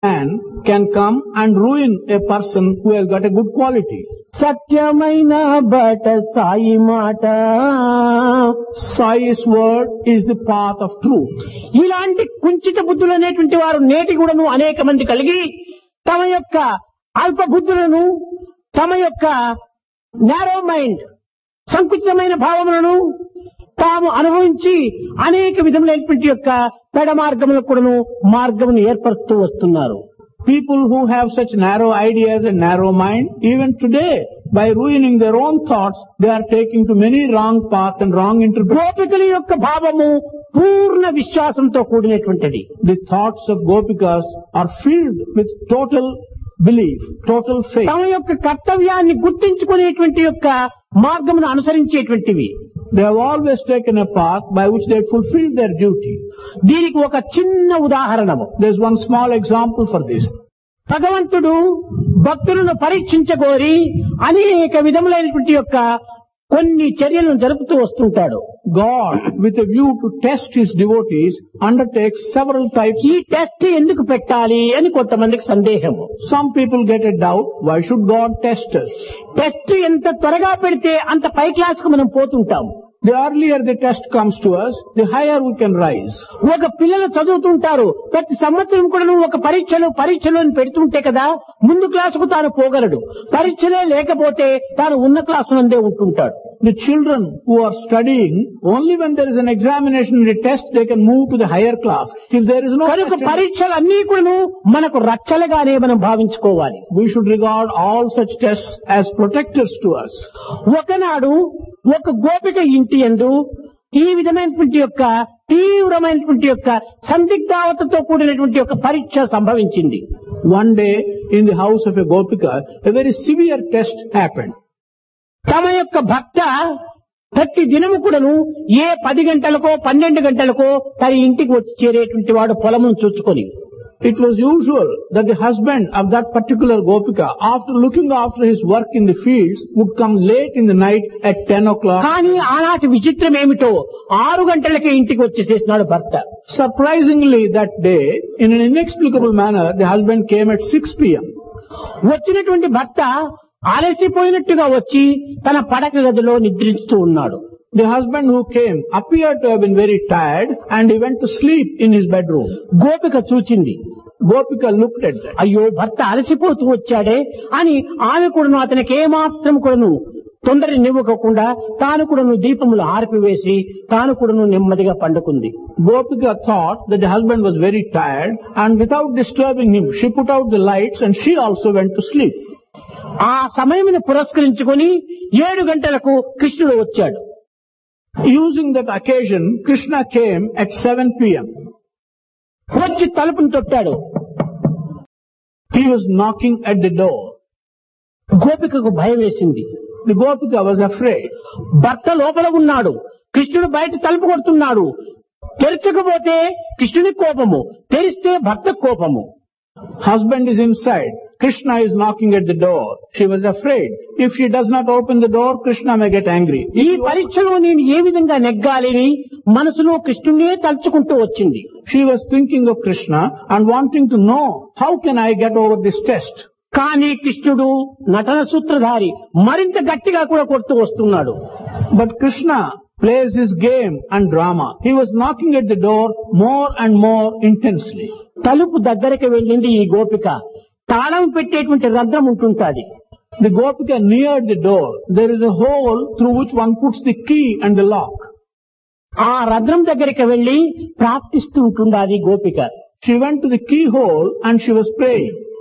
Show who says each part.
Speaker 1: man can come and ruin a person who has got a good quality.
Speaker 2: సత్యమైన బట సాయి మాట
Speaker 1: Sai's word is the path of truth.
Speaker 2: ఇలాంటి కుంచిత బుద్ధులు అనేటువంటి వారు నేటి కూడాను అనేక మంది కలిగి తమ యొక్క అల్ప బుద్ధులను తమ యొక్క నేరో మైండ్ సంకుచితమైన భావములను తాము అనుభవించి అనేక విధములైనటువంటి యొక్క పెడ మార్గములకు కూడాను మార్గమును ఏర్పరుస్తూ వస్తున్నారు
Speaker 1: People who have such narrow ideas and narrow mind, even today, by ruining their own thoughts, they are taking to many wrong paths and wrong interpretations.
Speaker 2: గోపికల యొక్క భావము పూర్ణ విశ్వాసంతో కూడినటువంటిది
Speaker 1: The thoughts of Gopikas are filled with total belief, total faith.
Speaker 2: తమ యొక్క కర్తవ్యాన్ని గుర్తించుకునేటువంటి యొక్క మార్గమును అనుసరించేటువంటివి
Speaker 1: They have always taken a path by which they fulfill their duty.
Speaker 2: దీనికి ఒక చిన్న ఉదాహరణము
Speaker 1: There's one small example for this.
Speaker 2: భగవంతుడు భక్తులను పరీక్షించగోరి అనేక విధములైనటువంటి యొక్క కొన్ని చర్యలను జరుపుతూ వస్తుంటాడు
Speaker 1: God, with a view to test his devotees, undertakes several types.
Speaker 2: ఈ టెస్ట్ ఎందుకు పెట్టాలి అని కొంతమందికి సందేహము
Speaker 1: Some people get a doubt, why should God test us?
Speaker 2: Test ఎంత త్వరగా పెడితే అంత పై క్లాస్ కు మనం పోతుంటాం
Speaker 1: The earlier the test comes to us, the higher we can rise.
Speaker 2: ఒక పిల్లలు చదువుతుంటారు ప్రతి సంవత్సరం కూడా నువ్వు ఒక పరీక్షలు పరీక్షలు అని పెడుతుంటే కదా ముందు క్లాసుకు తాను పోగలడు పరీక్షలే లేకపోతే తాను ఉన్న క్లాసు నందే ఉంటుంటాడు
Speaker 1: The children who are studying, only when there is an examination and a test, they can move to the higher class. If there is no
Speaker 2: కనుక
Speaker 1: test,
Speaker 2: పరీక్షలు అన్ని కూడా మనకు రక్షలుగానే మనం భావించుకోవాలి
Speaker 1: we should regard all such tests as protectors to us.
Speaker 2: ఒకనాడు ఒక గోపిక ఇంటి యందు ఈ విధమైనటువంటి యొక్క తీవ్రమైనటువంటి యొక్క సందిగ్ధావతతో కూడినటువంటి యొక్క పరీక్ష సంభవించింది
Speaker 1: One day, in the house of a Gopika, a very severe test happened.
Speaker 2: తమ యొక్క భక్త ప్రతి దినము కూడాను ఏ పది గంటలకో పన్నెండు గంటలకో తన ఇంటికి వచ్చి చేరేటువంటి వాడు పొలమును చూచుకొని
Speaker 1: It was usual that the husband of that particular Gopika, after looking after his work in the fields, would come late in the night at 10 o'clock.
Speaker 2: కానీ ఆనాటి విచిత్రం ఏమిటో ఆరు గంటలకే ఇంటికి వచ్చేసేసినాడు భర్త
Speaker 1: Surprisingly, that day, in an inexplicable manner, the husband came at 6 p.m.
Speaker 2: వచ్చినటువంటి భర్త అలసిపోయినట్టుగా వచ్చి తన పడక గదిలో నిద్రిస్తూ ఉన్నాడు
Speaker 1: The husband who came appeared to have been very tired and he went to sleep in his bedroom.
Speaker 2: గోపిక చూచింది
Speaker 1: Gopika looked at that.
Speaker 2: అయ్యో భర్త అలసిపోతూ వచ్చాడే అని ఆమె కూడాను అతనికి ఏమాత్రం కూడాను తొందర నివ్వకుండా తాను కూడాను దీపములు ఆర్పివేసి తాను కూడాను నెమ్మదిగా పండుకుంది
Speaker 1: Gopika thought that the husband was very tired and without disturbing him, she put out the lights and she also went to sleep.
Speaker 2: ఆ సమయమును పురస్కరించుకొని ఏడు గంటలకు కృష్ణుడు వచ్చాడు
Speaker 1: Using that occasion, Krishna came at 7 p.m.
Speaker 2: వచ్చి తలుపును తొట్టాడు
Speaker 1: He was knocking at the door.
Speaker 2: గోపికకు భయం వేసింది
Speaker 1: The Gopika was afraid.
Speaker 2: భర్త లోపల ఉన్నాడు కృష్ణుడు బయట తలుపు కొడుతున్నాడు తెరచకపోతే కృష్ణుని కోపము తెరిస్తే భర్త కోపము
Speaker 1: Husband is inside. Krishna is knocking at the door. She was afraid. If she does not open the door, Krishna may get angry.
Speaker 2: ఈ పరీక్షలో నేను ఏ విధంగా నెగ్గాలని మనసులో కృష్ణుడే తలుచుకుంటూ వచ్చింది
Speaker 1: She was thinking of Krishna and wanting to know, how can I get over this test?
Speaker 2: కానీ కృష్ణుడు నటన సూత్రధారి మరింత గట్టిగా కూడా కొడుతూ వస్తున్నాడు
Speaker 1: But Krishna plays his game and drama. He was knocking at the door more and more intensely.
Speaker 2: తలుపు దగ్గరికి వెళ్ళింది ఈ గోపిక తాళం పెట్టేటువంటి రంధ్రం ఉంటుంటాది
Speaker 1: The Gopika neared the door. There is a hole through which one puts the key and the lock.
Speaker 2: ఆ రంధ్రం దగ్గరికి వెళ్లి ప్రార్థిస్తూ ఉంటుంది అది గోపిక
Speaker 1: She went to the keyhole and she was praying.